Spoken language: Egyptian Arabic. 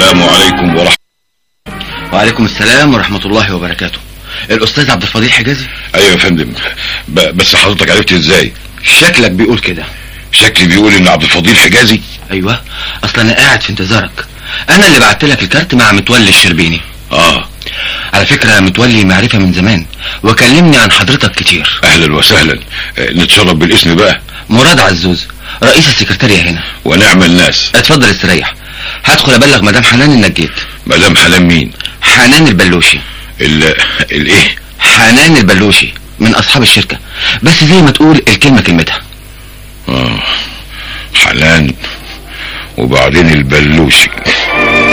السلام عليكم ورحمة وعليكم السلام ورحمة الله وبركاته الأستاذ عبد الفضيل حجازي ايوه يا فندم ب... بس حضرتك عرفت ازاي شكلك بيقول كده شكلي بيقول ان عبد الفضيل حجازي أيوة أصلا أنا قاعد في انتظارك أنا اللي بعت لك الكارت مع متولي الشربيني اه على فكرة متولي معرفة من زمان وكلمني عن حضرتك كتير اهلا وسهلا آه، نتشرف بالاسم بقى مراد عزوز رئيس السكرتارية هنا ونعم الناس اتفضل استريح هدخل ابلغ مدام حنان انك جيت مدام حنان مين حنان البلوشي ال... الايه حنان البلوشي من اصحاب الشركة بس زي ما تقول الكلمة كلمتها اه حنان وبعدين البلوشي